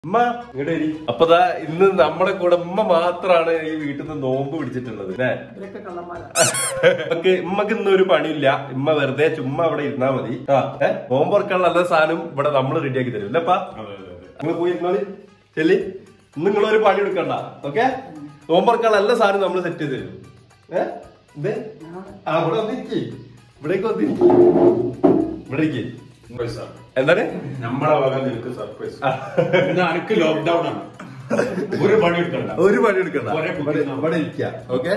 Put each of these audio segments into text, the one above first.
ഉമ്മ ഇങ്ങോട്ട് വരി അപ്പൊ ദാ ഇന്ന് നമ്മുടെ കൂടെ ഉമ്മ മാത്രാണ് ഈ വീട്ടിൽ നിന്ന് നോമ്പ് പിടിച്ചിട്ടുള്ളത് അല്ലേ ഇവരൊക്കെ കള്ളന്മാരാ നമുക്ക് ഉമ്മക്ക് ഇന്ന് ഒരു പണിയില്ല ഉമ്മ വെറുതെ ചുമ്മാ ഇവിടെ ഇരുന്നാ മതി ആ ഏഹ് നോമ്പ് തുറക്കാനുള്ള നല്ല സാധനം ഇവിടെ നമ്മൾ റെഡിയാക്കി തരും അല്ലപ്പാ നിങ്ങൾ പോയി ഇരുന്നാല് ചെല്ലി ഇന്ന് നിങ്ങളൊരു പണി എടുക്കണ്ട ഓക്കെ നോമ്പ് തുറക്കാനുള്ള നല്ല സാധനം നമ്മൾ സെറ്റ് ചെയ്ത് തരും ഏഹ് ഇത് ആ ഇവിടെ വന്നിരിക്കേ ഇവിടേക്ക് വന്നിരിക്കേ ഇവിടെ ഇരിക്കേ എന്താണ് നമ്മളെ വക നിനക്ക് സർപ്രൈസ് ഇന്ന് അനക്ക് ലോക്ക്ഡൌൺ ആണ് ഒരു പണി എടുക്കണ്ട ഒരു പണി എടുക്കണ്ട ഒരേ കുത്തി ഇവിടെ- ഇരുന്നാ ഇവിടെ ഇരിക്കുക ഓക്കെ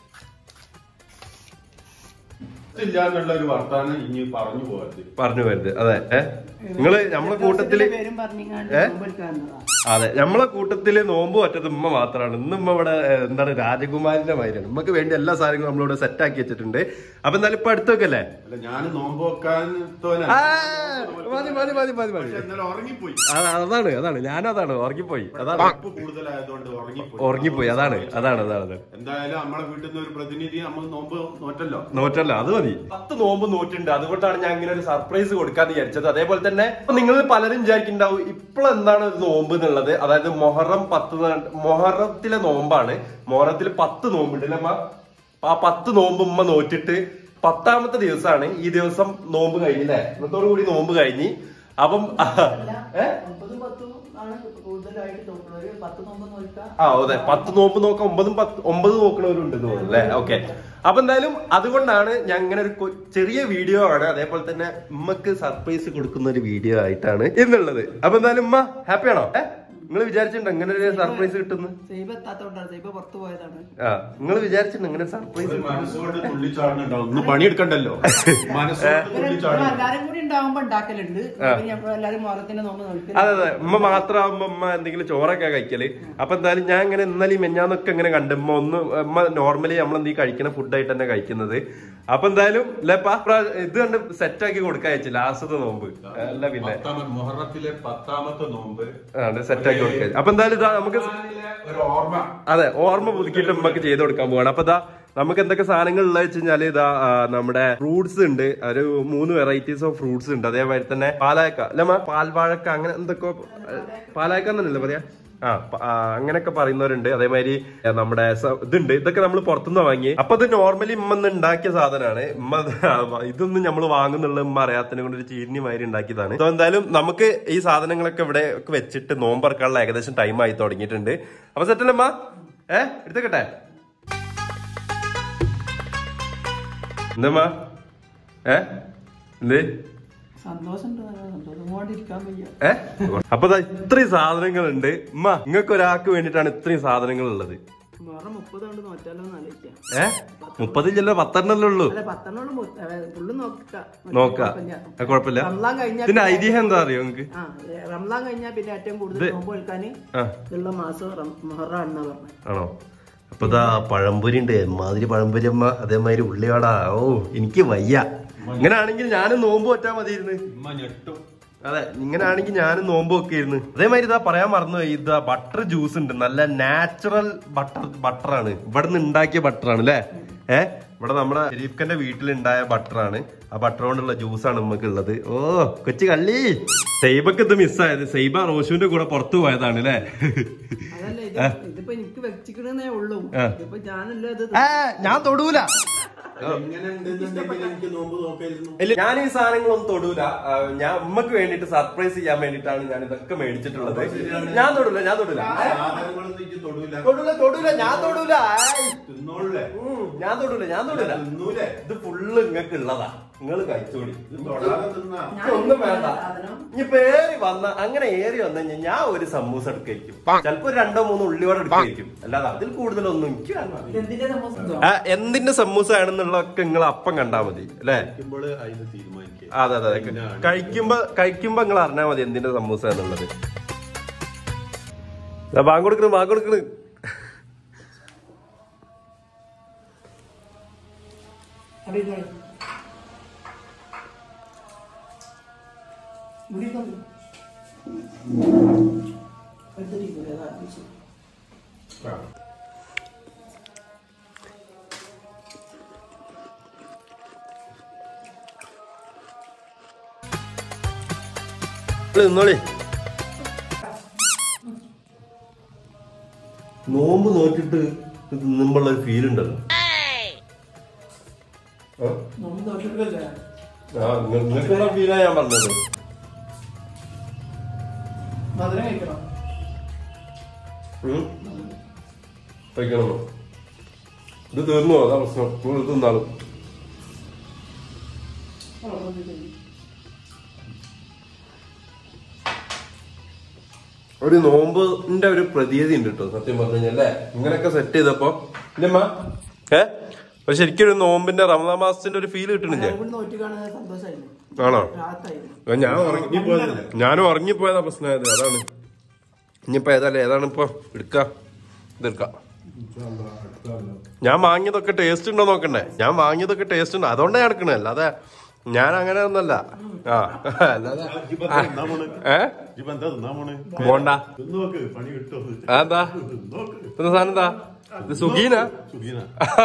ഇല്ല എന്നുള്ള ഒരു വർത്താനം ഇനി പറഞ്ഞു പോകരുത് പറഞ്ഞു വരുന്നത് അതെ ഏഹ് നിങ്ങള് നമ്മളെ കൂട്ടത്തില് പേരും പറഞ്ഞിങ്ങാണ്ട് ഏ? നോമ്പെടുക്കാൻ വന്നതാ. അതെ നമ്മളെ കൂട്ടത്തില് നോമ്പ് പറ്റത് ഉമ്മ മാത്രമാണ് ഇന്ന് ഉമ്മ ഇവിടെ ഏഹ്, എന്താണ് രാജകുമാരിന്റെ മാതിരിയാണ് ഉമ്മക്ക് വേണ്ടി എല്ലാ സാധനങ്ങളും നമ്മളിവിടെ സെറ്റ് ആക്കി വെച്ചിട്ടുണ്ട് അപ്പൊ എന്നാലും ഇപ്പൊ അടുത്തൊക്കെ അല്ലേ അല്ല ഞാൻ നോമ്പ് വെക്കാൻ തോന്നാ. ആ, മതി മതി മതി മതി മതി പക്ഷെ ഇന്നലെ ഉറങ്ങിപ്പോയി ആ, അതാണ് അതാണ് ഞാനും അതാണ് ഉറങ്ങിപ്പോയി അതാണ് ഉപ്പ് കൂടുതലായതുകൊണ്ട് ഉറങ്ങിപ്പോയി ഉറങ്ങിപ്പോയി അതാണ് അതാണ് അതാണ് അതാണ് എന്തായാലും നമ്മളെ വീട്ടിൽ നിന്ന് ഒരു പ്രതിനിധി നമ്മൾ നോമ്പ് നോറ്റല്ലോ നോറ്റല്ല അത് മതി പത്ത് നോമ്പ് നോറ്റുണ്ട് അതുകൊണ്ടാണ് ഞാൻ ഇങ്ങനെ ഒരു സർപ്രൈസ് കൊടുക്കാന്ന് വിചാരിച്ചത് അതേപോലെ തന്നെ നിങ്ങൾ പലരും വിചാരിക്കുന്നുണ്ടാവും ഇപ്പോഴെന്താണ് ഒരു നോമ്പ് എന്നുള്ളത് അതായത് മൊഹറം പത്ത് ന- മൊഹറത്തിലെ നോമ്പാണ് മൊഹറത്തിൽ പത്ത് നോമ്പുണ്ട് അല്ലേ അമ്മ ആ പത്ത് നോമ്പ് ഉമ്മ നോറ്റിട്ട് പത്താമത്തെ ദിവസമാണ് ഈ ദിവസം നോമ്പ് കഴിഞ്ഞില്ലേ ഇന്നത്തോടു കൂടി നോമ്പ് കഴിഞ്ഞ് അപ്പം അല്ല, ഏഹ് ഒമ്പതും പത്തും ആണ് കൂടുതലായിട്ട് നോക്കുന്നത് പത്ത് നോമ്പ് നോക്കാം ആ അതെ പത്ത് നോമ്പ് നോക്കാം ഒമ്പതും പത്ത് ഒമ്പത് നോക്കണവരുണ്ട് തോന്നുന്നു അല്ലേ ഓക്കെ അപ്പൊ എന്തായാലും അതുകൊണ്ടാണ് ഞാൻ ഇങ്ങനെ ഒരു കൊ- ചെറിയ വീഡിയോ ആണ് അതേപോലെ തന്നെ ഉമ്മക്ക് സർപ്രൈസ് കൊടുക്കുന്ന ഒരു വീഡിയോ ആയിട്ടാണ് ഇന്നുള്ളത് അപ്പൊ എന്തായാലും ഉമ്മ ഹാപ്പി ആണോ ഏ നിങ്ങൾ വിചാരിച്ചിട്ടുണ്ടോ ഇങ്ങനെ ഒരു സർപ്രൈസ് കിട്ടുന്നു സൈബ എത്താത്തോണ്ടാണ് സൈബ പുറത്തു പോയതാണ് ആ നിങ്ങൾ വിചാരിച്ചിട്ടുണ്ടോ ഇങ്ങനെ സർപ്രൈസ് ഒരു മനസ്സുകൊണ്ട് തുള്ളിച്ചാടുന്നുണ്ടാവും ഒന്നും പണിയെടുക്കണ്ടല്ലോ മനസ്സുകൊണ്ട് ഇവര് തുള്ളിച്ചാടുന്നു എല്ലാരും കൂടി ഉണ്ടാവുമ്പോ ഉണ്ടാക്കലുണ്ട് ഞങ്ങൾ എല്ലാരും മോറത്തിന്റെ നോമ്പ് നോക്കി അതെ അതെ ഉമ്മ മാത്രമാകുമ്പോ ഉമ്മ എന്തെങ്കിലും ചോറൊക്കെ കഴിക്കല് അപ്പൊ എന്തായാലും ഞാൻ ഇങ്ങനെ ഇന്നലെ ഈ മെഞ്ഞാന്നൊക്കെ ഇങ്ങനെ കണ്ട് ഉമ്മ ഒന്ന് ഉമ്മ നോർമലി നമ്മൾ എന്ത് കഴിക്കുന്ന ഫുഡായിട്ട് തന്നെ കഴിക്കുന്നത് അപ്പൊ എന്തായാലും ലേപ്പാ ഇത് കണ്ട് സെറ്റ് ആക്കി കൊടുക്കാൻ വെച്ചു ലാസ്റ്റത്തെ നോമ്പ് അല്ല പിന്നെ പത്താമത്തെ മുഹറത്തിലെ പത്താമത്തെ നോമ്പ് സെറ്റ് ആക്കി കൊടുക്കാൻ അപ്പൊ എന്തായാലും ഇതാ നമുക്ക് ഖുർആനിലെ ഒരു ഓർമ്മ അതെ ഓർമ്മ പുതുക്കിയിട്ട് ഉമ്മക്ക് ചെയ്ത് കൊടുക്കാൻ പോവാണ് അപ്പൊ ഇതാ നമുക്ക് എന്തൊക്കെ സാധനങ്ങൾ ഉള്ളത് വെച്ച് കഴിഞ്ഞാല് ഇതാ ആ, നമ്മുടെ ഫ്രൂട്ട്സ് ഉണ്ട് ഒരു മൂന്ന് വെറൈറ്റീസ് ഓഫ് ഫ്രൂട്ട്സ് ഉണ്ട് അതേമാതിരി തന്നെ പാലായക്ക അല്ല അമ്മ? പാൽവാഴക്ക അങ്ങനെ എന്തൊക്കെ പാലായക്ക എന്നല്ലേ പറയാ ആ പ- ആ, അങ്ങനെയൊക്കെ പറയുന്നവരുണ്ട് അതേമാതിരി ആ, നമ്മുടെ സ- ഇതുണ്ട് ഇതൊക്കെ നമ്മൾ പുറത്തുനിന്ന് വാങ്ങി അപ്പൊ ഇത് നോർമലി ഉമ്മ ഇന്ന് ഉണ്ടാക്കിയ സാധനമാണ് ഉമ്മ അത് ഇതൊന്നും നമ്മൾ വാങ്ങുന്നുള്ള ഉമ്മ അറിയാത്തതിനെ കൊണ്ട് ഒരു ചീരിനി മാതിരി ഉണ്ടാക്കിയതാണ് So എന്തായാലും നമുക്ക് ഈ സാധനങ്ങളൊക്കെ ഇവിടെ ഒക്കെ വെച്ചിട്ട് നോമ്പറക്കാനുള്ള ഏകദേശം ടൈം ആയി തുടങ്ങിയിട്ടുണ്ട് അപ്പൊ സെറ്റല്ലേ അമ്മ ഏ എടുത്തേക്കട്ടെ എന്തമ്മാ ഏ എന്ത് സന്തോഷം സന്തോഷം കൊണ്ടിരിക്കാൻ വയ്യ ഏ അപ്പൊ ദാ ഇത്രയും സാധനങ്ങളുണ്ട് ഉമ്മ നിങ്ങൾക്ക് ഒരാൾക്ക് വേണ്ടിയിട്ടാണ് ഇത്രയും സാധനങ്ങൾ ഉള്ളത് വേറെ മുപ്പത് കൊണ്ട് നോറ്റാലോ എന്ന് ആലോചിക്കാം ഏ മുപ്പതില്ലല്ലോ പത്തെണ്ണല്ലേ ഉള്ളൂ അല്ല പത്തെണ്ണോട് ഫുള്ള് നോക്കാം നോക്കാം കുഴപ്പമില്ല. ആ, കുഴപ്പമില്ല റംലാൻ കഴിഞ്ഞാൽ ഇതിന്റെ ഐതിഹ്യം എന്താ അറിയോ നിങ്ങക്ക് ആ റംലാൻ കഴിഞ്ഞാൽ പിന്നെ ഏറ്റവും കൂടുതൽ നോമ്പ് കേൾക്കാന് ആ ഉള്ള മാസം മൊഹറാണെന്നാ പറഞ്ഞത് ആണോ അപ്പൊ ഇതാ പഴംപൊരി ഉണ്ട് മാതിരി പഴംപൊരി അമ്മ അതേമാതിരി ഉള്ളിവാടാ ഓ എനിക്ക് വയ്യ ഇങ്ങനാണെങ്കിൽ ഞാനും നോമ്പ് പറ്റാൻ മതിയിരുന്നു ഉമ്മ ഞെട്ടും അതെ ഇങ്ങനാണെങ്കിൽ ഞാനും നോമ്പ് ഒക്കെ ഇരുന്ന് അതേമാതിരി ഇതാ പറയാൻ മറന്നുപോയി ഇതാ ബട്ടർ ജ്യൂസ് ഉണ്ട് നല്ല നാച്ചുറൽ ബട്ടർ ബട്ടറാണ് ഇവിടെ നിന്ന് ഉണ്ടാക്കിയ ബട്ടറാണ് അല്ലേ ഏ ഇവിടെ നമ്മുടെ ഷെരീഫ്ഖന്റെ വീട്ടിലുണ്ടായ ബട്ടറാണ് ആ ബട്ടർ കൊണ്ടുള്ള ജ്യൂസാണ് നമുക്ക് ഉള്ളത് ഓ കൊച്ചു കള്ളി സൈബക്ക് ഇത് മിസ്സായത് സൈബ റോഷുവിന്റെ കൂടെ പുറത്തു പോയതാണ് അല്ലേ അതല്ല ഇത് ഇതിപ്പോ എനിക്ക് വെച്ചിക്കണേ ഉള്ളൂ ആ. ഇതിപ്പോ ഞാനല്ലോ ഇത് ഏ, ഞാൻ തൊടൂല എങ്ങനെ ഉണ്ടെന്നുണ്ടെങ്കിൽ എനിക്ക് നോമ്പ് നോക്കായിരുന്നു ഇല്ല ഞാൻ ഈ സാധനങ്ങളൊന്നും തൊടൂല ആ, ഞാൻ ഉമ്മക്ക് വേണ്ടിട്ട് സർപ്രൈസ് ചെയ്യാൻ വേണ്ടിട്ടാണ് ഞാൻ ഇതൊക്കെ മേടിച്ചിട്ടുള്ളത് ഞാൻ തൊടൂല ഞാൻ തൊടൂല സാധനങ്ങളൊന്നും എനിക്ക് തൊടൂല തൊടൂല തൊടൂല ഞാൻ തൊടൂല ആയ്. തിന്നോളേ ഉം, ഞാൻ തൊടൂല ഞാൻ തൊടൂല തിന്നൂലേ ഇത് ഫുള്ള് നിങ്ങൾക്ക് ഉള്ളതാ നിങ്ങൾ കഴിച്ചോളി ഇത് തൊടാതെ തിന്നാ ഞാൻ ഒന്നും വേണ്ട സാധനം ഇനിയിപ്പൊ ഏറി വന്ന അങ്ങനെ ഏറി വന്നു കഴിഞ്ഞാൽ ഞാൻ ഒരു സമൂസ എടുക്കും ചിലപ്പോ ഒരു രണ്ടോ മൂന്നോ ഉള്ളിവട എടുക്കും അല്ലാതെ അതിൽ കൂടുതലൊന്നും എനിക്ക് വേണ്ട എന്തിന്റെ സമൂസം ആ, എന്തിന്റെ സമൂസ ആണെന്നുള്ളതൊക്കെ നിങ്ങൾ അപ്പം കണ്ടാ മതി അല്ലേ കഴിക്കുമ്പോൾ അതിന് തീരുമാനിക്കുക അതെ അതെ അതെ കഴിക്കുമ്പോ കഴിക്കുമ്പോ നിങ്ങൾ അറിഞ്ഞാൽ മതി എന്തിന്റെ സമൂസ എന്നുള്ളത് ദാ ബാങ്ക് കൊടുക്കണ് ബാങ്ക് കൊടുക്കണ് അവിടെ മുടിക്കുന്നു എടുത്തിരിക്കൂലേ അതാ ആവശ്യം. നിന്നോളി നോമ്പ് നോക്കിട്ട് തിന്നുമ്പോഴുള്ള ഒരു ഫീൽ ഉണ്ടല്ലോ ആ? നമ്മൾ ദോഷത്തിലല്ലേ ആ നിങ്ങ- നിങ്ങൾക്കുള്ള ഫീലാ ഞാൻ പറഞ്ഞത് മധുരം കഴിക്കണം ഉം? കഴിക്കണമോ ഇത് തീർന്നു അതാ പ്രശ്നം നിങ്ങൾ തിന്നാളും ഒരു നോമ്പിന്റെ ഒരു പ്രതീതി ഉണ്ട് കേട്ടോ സത്യം പറഞ്ഞു കഴിഞ്ഞല്ലേ ഇങ്ങനെയൊക്കെ സെറ്റ് ചെയ്തപ്പോ ഇല്ലമ്മ ഏ പക്ഷെ ശരിക്കും ഒരു നോമ്പിന്റെ റമദാൻ മാസത്തിന്റെ ഒരു ഫീൽ കിട്ടണില്ലേ ഇവിടെ നോറ്റി കാണുന്നത് സന്തോഷമായിരുന്നു ആണോ രാത്തായിരുന്നു ഞാൻ ഉറങ്ങിപ്പോയതല്ലേ ഞാനും ഉറങ്ങിപ്പോയതാ പ്രശ്നമായത് അതാണ് ഇനിയിപ്പോ ഏതല്ലേ ഏതാണ് ഇപ്പൊ എടുക്ക ഇതെടുക്കാം ഞാൻ വാങ്ങിയതൊക്കെ ടേസ്റ്റ് ഉണ്ടോ നോക്കണ്ടേ ഞാൻ വാങ്ങിയതൊക്കെ ടേസ്റ്റ് ഉണ്ടോ അതുകൊണ്ടാ ഞാൻ എടുക്കണേ അല്ലാതെ ഞാൻ അങ്ങനെ ഒന്നല്ല ആ അല്ലാതെ ഏ പോണ്ട നോക്ക് പണി കിട്ടുമോ അതെന്താ എന്താ സാധനം എന്താ ഇത് സുഖീന സുഖീന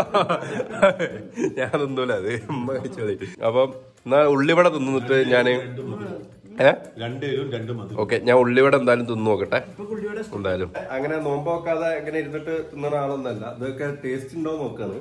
ഞാൻ തിന്നൂല അത് ഉമ്മ കഴിച്ചോളി അപ്പം എന്നാ ഉള്ളിവട തിന്നിട്ട് ഞാന് ഏ രണ്ടേരും രണ്ട് മതി ഓക്കെ ഞാൻ ഉള്ളിവട എന്തായാലും തിന്നു നോക്കട്ടെ ഇപ്പൊ പുള്ളിയുടെ എന്തായാലും അങ്ങനെ നോമ്പ് നോക്കാതെ ഇങ്ങനെ ഇരുന്നിട്ട് തിന്നണ ആളൊന്നല്ല ഇതൊക്കെ ടേസ്റ്റ് ഉണ്ടോ നോക്കാണ്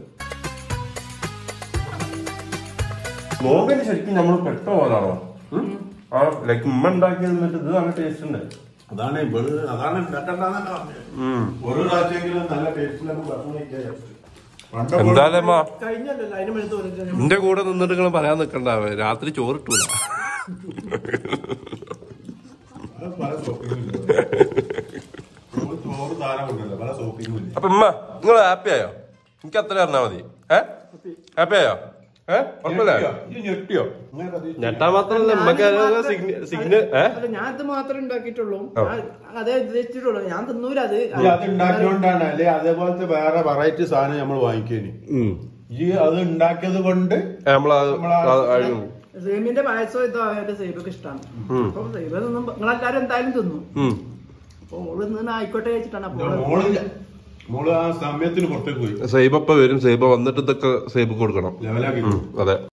നോമ്പിന് ശരിക്കും നമ്മൾ പെട്ട പോലാണോ ആ ലൈക്ക് ഉമ്മ ഉണ്ടാക്കി നിന്നിട്ട് ഇത് നല്ല ടേസ്റ്റ് ഉണ്ട് അതാണ് ഇവള് അതാണ് ഉണ്ടാക്കണ്ടെന്നല്ല പറഞ്ഞത്. ഉം. ഒരു പ്രാവശ്യമെങ്കിലും നല്ല ടേസ്റ്റിലൊക്കെ ഭക്ഷണം കഴിക്കാൻ വിചാരിച്ചു. പണ്ടൊക്കെ എന്തായാലും അമ്മ, കഴിഞ്ഞല്ലോ അതിന് മെഴുത്ത് പറഞ്ഞിട്ട് നിന്റെ കൂടെ നിന്നിട്ട് നിങ്ങൾ പറയാൻ നിക്കണ്ട രാത്രി ചോറിട്ടൂല അത് പല ഷോപ്പിങ്ങും ഇല്ല. നമ്മള് ചോറ് താരം കൊണ്ടല്ലോ പല ഷോപ്പിങ്ങും ഇല്ല അപ്പൊ ഉമ്മ നിങ്ങൾ ഹാപ്പി ആയോ എനിക്ക് അത്ര അറിഞ്ഞാ മതി ഏ ഹാപ്പി ആയോ ഏ ഉറപ്പല്ലേ ഈ ഞെട്ടിയോ അങ്ങനെ പ്രതീക്ഷിച്ചില്ല. ഞെട്ടാൻ മാത്രല്ല ഉമ്മക്ക് സിഗ്നൽ ഏ അല്ല ഞാൻ ഇത് മാത്രമേ ഉണ്ടാക്കിയിട്ടുള്ളൂ ഞാൻ അതേ ഉദ്ദേശിച്ചിട്ടുള്ളൂ ഞാൻ തിന്നൂല അത് ഈ അത് ഉണ്ടാക്കിയോണ്ടാണ് അല്ലെ അതേപോലത്തെ വേറെ വെറൈറ്റി സാധനം നമ്മൾ വാങ്ങിക്കേനി ഈ അത് ഉണ്ടാക്കിയത് കൊണ്ട് നമ്മളാ സേമിന്റെ പായസം ഇതോ അവരുടെ സൈബൊക്കെ ഇഷ്ടമാണ് അപ്പൊ സൈബ തിന്നും നിങ്ങളെല്ലാരും എന്തായാലും തിന്നു അപ്പൊ ഓള് നിന്ന് ആയിക്കോട്ടെ വെച്ചിട്ടാണ് അപ്പോൾ മോളില്ല മോള് ആ സമയത്തിന് പുറത്തേക്ക് പോയി സൈബപ്പ വരും സൈബ വന്നിട്ട് ഇതൊക്കെ സൈബ് കൊടുക്കണം ലെവലാക്കി അതെ